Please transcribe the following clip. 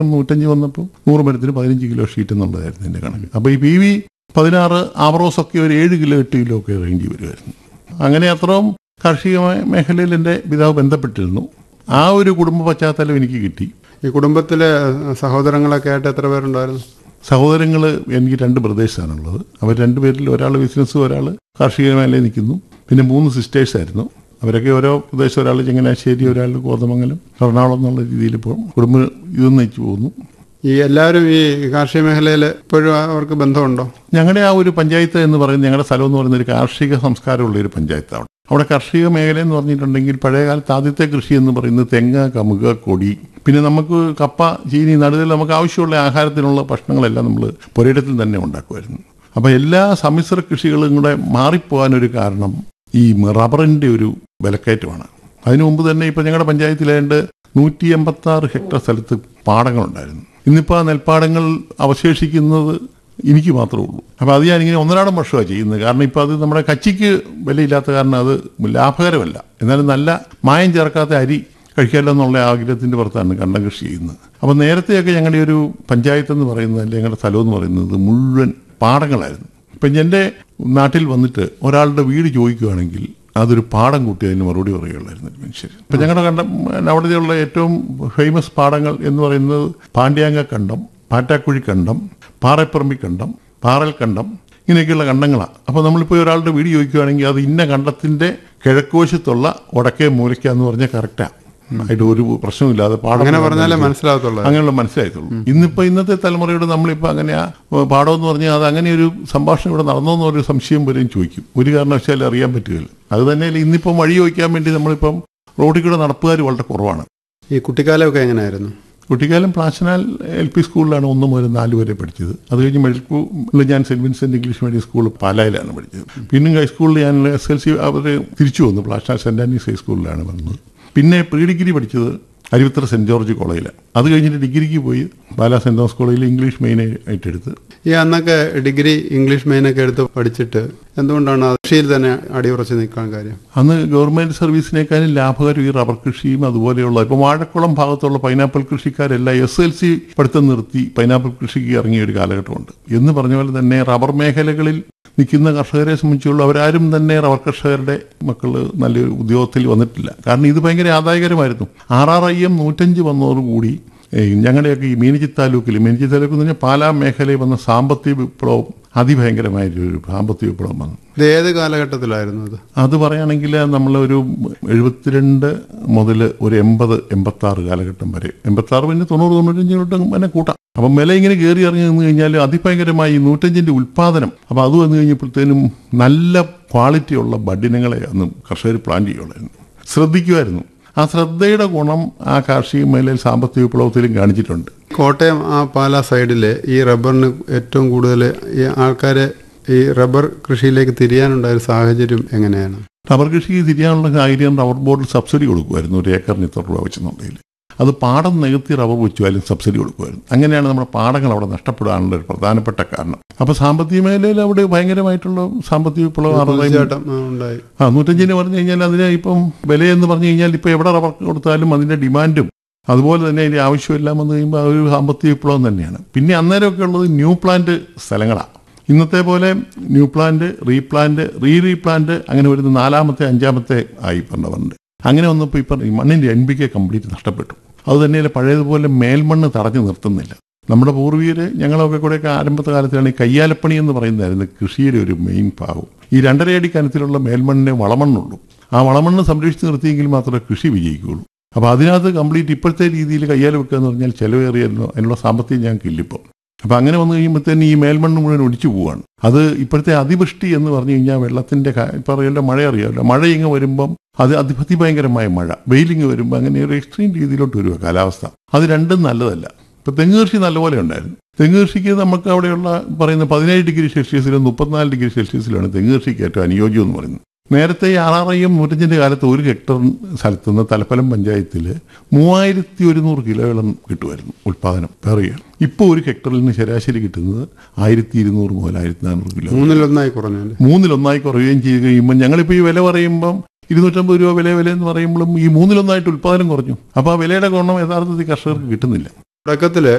നൂറ്റഞ്ച് വന്നപ്പോൾ നൂറ് മരത്തിന് പതിനഞ്ച് കിലോ ഷീറ്റ് എന്നുള്ളതായിരുന്നു എൻ്റെ കണക്ക് അപ്പോൾ ഈ പി വി പതിനാറ് ആവറോസ് ഒക്കെ ഒരു ഏഴ് കിലോ എട്ട് കിലോ ഒക്കെ റേഞ്ച് വരുമായിരുന്നു അങ്ങനെ അത്രയും കാർഷിക മേ- മേഖലയിൽ എൻ്റെ പിതാവ് ബന്ധപ്പെട്ടിരുന്നു ആ ഒരു കുടുംബ പശ്ചാത്തലം എനിക്ക് കിട്ടി ഈ കുടുംബത്തിലെ സഹോദരങ്ങളൊക്കെ ആയിട്ട് എത്ര പേരുണ്ടായിരുന്നു സഹോദരങ്ങൾ എനിക്ക് രണ്ട് ബ്രദേഴ്സാണുള്ളത് അവർ രണ്ടുപേരിൽ ഒരാൾ ബിസിനസ് ഒരാൾ കാർഷിക മേഖലയിൽ നിൽക്കുന്നു പിന്നെ മൂന്ന് സിസ്റ്റേഴ്സ് ആയിരുന്നു അവരൊക്കെ ഓരോ പ്രദേശം ഒരാൾ ചങ്ങനാശ്ശേരി ഒരാൾ കോതമംഗലം എറണാകുളം എന്നുള്ള രീതിയിൽ ഇപ്പോൾ കുടുംബം ഇത് നയിച്ചു പോകുന്നു ഈ എല്ലാവരും ഈ കാർഷിക മേഖലയിൽ ഇപ്പോഴും അവർക്ക് ബന്ധമുണ്ടോ ഞങ്ങളുടെ ആ ഒരു പഞ്ചായത്ത് എന്ന് പറയുന്നത് ഞങ്ങളുടെ സ്ഥലം എന്ന് പറയുന്നത് ഒരു കാർഷിക സംസ്കാരമുള്ള ഒരു പഞ്ചായത്താണ് അവിടെ കാർഷിക മേഖല എന്ന് പറഞ്ഞിട്ടുണ്ടെങ്കിൽ പഴയ കാലത്ത് ആദ്യത്തെ കൃഷി എന്ന് പറയുന്നത് തെങ്ങ് കമുക കൊടി പിന്നെ നമുക്ക് കപ്പ ചീനി നടുതൽ നമുക്ക് ആവശ്യമുള്ള ആഹാരത്തിനുള്ള ഭക്ഷണങ്ങളെല്ലാം നമ്മൾ പുരയിടത്തിൽ തന്നെ ഉണ്ടാക്കുമായിരുന്നു അപ്പോൾ എല്ലാ സമ്മിശ്ര കൃഷികളും കൂടെ മാറിപ്പോകാനൊരു കാരണം ഈ റബ്ബറിൻ്റെ ഒരു വിലക്കയറ്റമാണ് അതിനു മുമ്പ് തന്നെ ഇപ്പം ഞങ്ങളുടെ പഞ്ചായത്തിലേണ്ട് നൂറ്റി എൺപത്തി ആറ് ഹെക്ടർ സ്ഥലത്ത് പാടങ്ങളുണ്ടായിരുന്നു ഇന്നിപ്പോൾ ആ നെൽപ്പാടങ്ങൾ അവശേഷിക്കുന്നത് എനിക്ക് മാത്രമേ ഉള്ളൂ അപ്പോൾ അത് ഞാനിങ്ങനെ ഒന്നരാടം വർഷമാണ് ചെയ്യുന്നത് കാരണം ഇപ്പോൾ അത് നമ്മുടെ കച്ചിക്ക് വിലയില്ലാത്ത കാരണം അത് ലാഭകരമല്ല എന്നാലും നല്ല മായം ചേർക്കാത്ത അരി കഴിക്കാമല്ലോ എന്നുള്ള ആഗ്രഹത്തിൻ്റെ പുറത്താണ് കണ്ടം കൃഷി ചെയ്യുന്നത് അപ്പോൾ നേരത്തെയൊക്കെ ഞങ്ങളുടെ ഒരു പഞ്ചായത്ത് എന്ന് പറയുന്നത് അല്ലെങ്കിൽ ഞങ്ങളുടെ സ്ഥലം എന്ന് പറയുന്നത് മുഴുവൻ പാടങ്ങളായിരുന്നു ഇപ്പം എൻ്റെ നാട്ടിൽ വന്നിട്ട് ഒരാളുടെ വീട് ചോദിക്കുകയാണെങ്കിൽ അതൊരു പാടം കൂട്ടി അതിന് മറുപടി പറയുകയുള്ളായിരുന്നു ഒരു മനുഷ്യർ ഇപ്പം ഞങ്ങളുടെ കണ്ടം അവിടെയുള്ള ഏറ്റവും ഫേമസ് പാടങ്ങൾ എന്ന് പറയുന്നത് പാണ്ഡ്യാങ്ക കണ്ടം പാറ്റാക്കുഴി കണ്ടം പാറപ്പറമ്പി കണ്ടം പാറൽ കണ്ടം ഇങ്ങനെയൊക്കെയുള്ള കണ്ടങ്ങളാണ് അപ്പോൾ നമ്മളിപ്പോൾ ഒരാളുടെ വീട് ചോദിക്കുകയാണെങ്കിൽ അത് ഇന്ന കണ്ടത്തിൻ്റെ കിഴക്കുവശത്തുള്ള വടക്കേ മൂലയ്ക്ക എന്ന് പറഞ്ഞാൽ കറക്റ്റാണ് ആയിട്ട് ഒരു പ്രശ്നമില്ലാതെ പാടം അങ്ങനെ പറഞ്ഞാലേ മനസ്സിലാകത്തുള്ളൂ അങ്ങനെയുള്ള മനസ്സിലായിട്ടുള്ളൂ ഇന്നിപ്പോ ഇന്നത്തെ തലമുറയോട് നമ്മളിപ്പോ അങ്ങനെ ആ പാഠം എന്ന് പറഞ്ഞാൽ അത് അങ്ങനെ ഒരു സംഭാഷണം ഇവിടെ നടന്നോ എന്നൊരു സംശയം വരെയും ചോദിക്കും ഒരു കാരണവശാലും അറിയാൻ പറ്റുകയില്ല അത് തന്നെയല്ല ഇന്നിപ്പം വഴി ചോദിക്കാൻ വേണ്ടി നമ്മളിപ്പം റോഡിൽ കൂടെ നടപ്പുകാർ വളരെ കുറവാണ് ഈ കുട്ടിക്കാലമൊക്കെ എങ്ങനെയായിരുന്നു കുട്ടിക്കാലം പ്ലാച്ചനാൽ എൽ പി സ്കൂളിലാണ് ഒന്ന് മുതൽ നാല് വരെ പഠിച്ചത് അത് കഴിഞ്ഞ് മെഡിക്കൽ സ്കൂളിൽ ഞാൻ Saint Vincent English medium school പാലായിലാണ് പഠിച്ചത് പിന്നെ ഹൈസ്കൂളിൽ ഞാൻ എസ് എൽ സി അവർ തിരിച്ചു വന്നു പ്ലാച്ചനാൽ സെന്റ് ആൻറ്റീസ് ഹൈസ്കൂളിലാണ് വന്നത് പിന്നെ പ്രീ ഡിഗ്രി പഠിച്ചത് അരുവിത്ര സെന്റ് ജോർജ് കോളേജിലാണ് അത് കഴിഞ്ഞിട്ട് ഡിഗ്രിക്ക് പോയി പാലാ സെന്റ് തോമസ് കോളേജിൽ ഇംഗ്ലീഷ് മെയിൻ ആയിട്ട് എടുത്ത് ഈ അന്നൊക്കെ ഡിഗ്രി ഇംഗ്ലീഷ് മെയിനൊക്കെ എടുത്ത് പഠിച്ചിട്ട് എന്തുകൊണ്ടാണ് ആ കൃഷിയിൽ തന്നെ അടിയുറച്ച് നിൽക്കാൻ കാര്യം അന്ന് ഗവൺമെന്റ് സർവീസിനേക്കാളും ലാഭകരം ഈ റബ്ബർ കൃഷിയും അതുപോലെയുള്ള ഇപ്പം വാഴക്കുളം ഭാഗത്തുള്ള പൈനാപ്പിൾ കൃഷിക്കാരെല്ലാം എസ് എൽ സി പഠിത്തം നിർത്തി പൈനാപ്പിൾ കൃഷിക്ക് ഇറങ്ങിയ ഒരു കാലഘട്ടമുണ്ട് എന്ന് പറഞ്ഞ പോലെ തന്നെ റബ്ബർ മേഖലകളിൽ നിൽക്കുന്ന കർഷകരെ സംബന്ധിച്ചുള്ള അവരാരും തന്നെ റബ്ബർ കർഷകരുടെ മക്കൾ നല്ലൊരു ഉദ്യോഗത്തിൽ വന്നിട്ടില്ല കാരണം ഇത് ഭയങ്കര ആദായകരമായിരുന്നു ആർ ആർ ഐ എം നൂറ്റഞ്ച് വന്നതോടുകൂടി ഏയ് ഞങ്ങളുടെയൊക്കെ ഈ മീനച്ചി താലൂക്കിൽ മീനച്ചി താലൂക്ക് എന്ന് പറഞ്ഞാൽ പാലാ മേഖലയിൽ വന്ന സാമ്പത്തിക വിപ്ലവം അതിഭയങ്കരമായൊരു സാമ്പത്തിക വിപ്ലവം വന്നു ഇത് ഏത് കാലഘട്ടത്തിലായിരുന്നു അത് അത് പറയുകയാണെങ്കിൽ നമ്മളൊരു എഴുപത്തിരണ്ട് മുതൽ ഒരു എൺപത് എൺപത്തി ആറ് കാലഘട്ടം വരെ എൺപത്തി ആറ് പിന്നെ തൊണ്ണൂറ് തൊണ്ണൂറ്റഞ്ച് തൊട്ട് തന്നെ കൂട്ടാം അപ്പം വില ഇങ്ങനെ കയറി ഇറങ്ങി നിന്ന് കഴിഞ്ഞാൽ അതിഭയങ്കരമായി ഈ നൂറ്റഞ്ചിന്റെ ഉൽപ്പാദനം അപ്പം അത് വന്നു കഴിഞ്ഞപ്പോഴത്തേനും നല്ല ക്വാളിറ്റിയുള്ള ബഡിനങ്ങളെ അന്ന് കർഷകർ പ്ലാൻ ചെയ്യുള്ളായിരുന്നു ശ്രദ്ധിക്കുമായിരുന്നു ആ ശ്രദ്ധയുടെ ഗുണം ആ കാർഷിക മേഖലയിൽ സാമ്പത്തിക വിപ്ലവത്തിലും കാണിച്ചിട്ടുണ്ട് കോട്ടയം ആ പാലാ സൈഡിലെ ഈ റബ്ബറിന് ഏറ്റവും കൂടുതൽ ഈ ആൾക്കാരെ ഈ റബ്ബർ കൃഷിയിലേക്ക് തിരിയാനുണ്ടായ ഒരു സാഹചര്യം എങ്ങനെയാണ് റബ്ബർ കൃഷിക്ക് തിരിയാനുള്ള സാഹചര്യം റബ്ബർ ബോർഡിൽ സബ്സിഡി കൊടുക്കുമായിരുന്നു ഒരു ഏക്കറിന് ഇത്ര രൂപ വെച്ചെന്നുണ്ടെങ്കിൽ അത് പാടം നികത്തി റബ്ബർ വെച്ചുമായാലും സബ്സിഡി കൊടുക്കുമായിരുന്നു അങ്ങനെയാണ് നമ്മുടെ പാടങ്ങൾ അവിടെ നഷ്ടപ്പെടാനുള്ള ഒരു പ്രധാനപ്പെട്ട കാരണം അപ്പോൾ സാമ്പത്തിക മേഖലയിൽ അവിടെ ഭയങ്കരമായിട്ടുള്ള സാമ്പത്തിക വിപ്ലവം അറുപത് തീർച്ചയായിട്ടും ആ, ഉണ്ടായി ആ നൂറ്റഞ്ചിന് പറഞ്ഞു കഴിഞ്ഞാൽ അതിന് ഇപ്പം വിലയെന്ന് പറഞ്ഞു കഴിഞ്ഞാൽ ഇപ്പോൾ എവിടെ റബ്ബർ കൊടുത്താലും അതിൻ്റെ ഡിമാൻഡും അതുപോലെ തന്നെ അതിൻ്റെ ആവശ്യമെല്ലാം വന്നു കഴിയുമ്പോൾ അതൊരു സാമ്പത്തിക വിപ്ലവം തന്നെയാണ് പിന്നെ അന്നേരമൊക്കെ ഉള്ളത് ന്യൂ പ്ലാന്റ് സ്ഥലങ്ങളാണ് ഇന്നത്തെ പോലെ new plant replant re replant അങ്ങനെ വരുന്ന നാലാമത്തെ അഞ്ചാമത്തെ ആയി പറഞ്ഞവരുണ്ട് അങ്ങനെ വന്നപ്പോൾ ഇപ്പം ഈ മണ്ണിൻ്റെ എൻ ബി കെ കംപ്ലീറ്റ് നഷ്ടപ്പെട്ടു അത് തന്നെയല്ല പഴയതുപോലെ മേൽമണ്ണ് തടഞ്ഞു നിർത്തുന്നില്ല നമ്മുടെ പൂർവികര് ഞങ്ങളൊക്കെ കൂടെയൊക്കെ ആരംഭത്തെ കാലത്താണ് ഈ കയ്യാലപ്പണി എന്ന് പറയുന്നതായിരുന്നു കൃഷിയുടെ ഒരു മെയിൻ ഭാഗം ഈ രണ്ടര അടി കനത്തിലുള്ള മേൽമണ്ണിനെ വളമണ്ണുള്ളൂ ആ വളമണ്ണ് സംരക്ഷിച്ച് നിർത്തിയെങ്കിൽ മാത്രമേ കൃഷി വിജയിക്കുകയുള്ളൂ അപ്പോൾ അതിനകത്ത് കംപ്ലീറ്റ് ഇപ്പോഴത്തെ രീതിയിൽ കയ്യാൽ വെക്കുക എന്ന് പറഞ്ഞാൽ ചിലവേറിയല്ലോ അതിനുള്ള സാമ്പത്തികം ഞങ്ങൾക്ക് ഇല്ലിപ്പോൾ അപ്പം അങ്ങനെ വന്നു കഴിയുമ്പോഴത്തേന് ഈ മേൽമണ്ണ് മുഴുവൻ ഒടിച്ചു പോവാണ് അത് ഇപ്പോഴത്തെ അതിവൃഷ്ടി എന്ന് പറഞ്ഞു കഴിഞ്ഞാൽ വെള്ളത്തിൻ്റെ ഇപ്പം അറിയാലോ മഴ അറിയാമല്ലോ മഴ ഇങ്ങ് വരുമ്പം അത് അതി അതിഭയങ്കരമായ മഴ വെയിലിങ് വരുമ്പോൾ അങ്ങനെ ഒരു എക്സ്ട്രീം രീതിയിലോട്ട് വരിക കാലാവസ്ഥ അത് രണ്ടും നല്ലതല്ല ഇപ്പം തെങ്ങ് കൃഷി നല്ലപോലെ ഉണ്ടായിരുന്നു തെങ്ങ് കൃഷിക്ക് നമുക്ക് അവിടെയുള്ള പറയുന്ന പതിനേഴ് ഡിഗ്രി സെൽഷ്യസിലും മുപ്പത്തിനാല് ഡിഗ്രി സെൽഷ്യസിലാണ് തെങ്ങ് കൃഷിക്ക് ഏറ്റവും അനുയോജ്യം എന്ന് പറയുന്നത് നേരത്തെ ആർ ആർ ഐ എം നൂറ്റഞ്ചിൻ്റെ കാലത്ത് ഒരു ഹെക്ടർ സ്ഥലത്ത് നിന്ന് തലപ്പലം പഞ്ചായത്തിൽ മൂവായിരത്തി ഒരുന്നൂറ് കിലോയോളം കിട്ടുമായിരുന്നു ഉൽപ്പാദനം പെർ ഇയർ ഇപ്പോൾ ഒരു ഹെക്ടറിൽ നിന്ന് ശരാശരി കിട്ടുന്നത് ആയിരത്തി ഇരുന്നൂറ് മുതൽ ആയിരത്തി നാനൂറ് കിലോ മൂന്നിലൊന്നായി കുറഞ്ഞു അല്ലേ മൂന്നിലൊന്നായി കുറയുകയും ചെയ്യുക കഴിയുമ്പോൾ ഞങ്ങളിപ്പോൾ ഈ വില പറയുമ്പം ഇരുന്നൂറ്റമ്പത് രൂപ വില വില എന്ന് പറയുമ്പോഴും ഈ മൂന്നിലൊന്നായിട്ട് ഉൽപ്പാദനം കുറഞ്ഞു അപ്പോൾ ആ വിലയുടെ ഗുണം യഥാർത്ഥത്തിൽ കർഷകർക്ക് കിട്ടുന്നില്ല തുടക്കത്തില്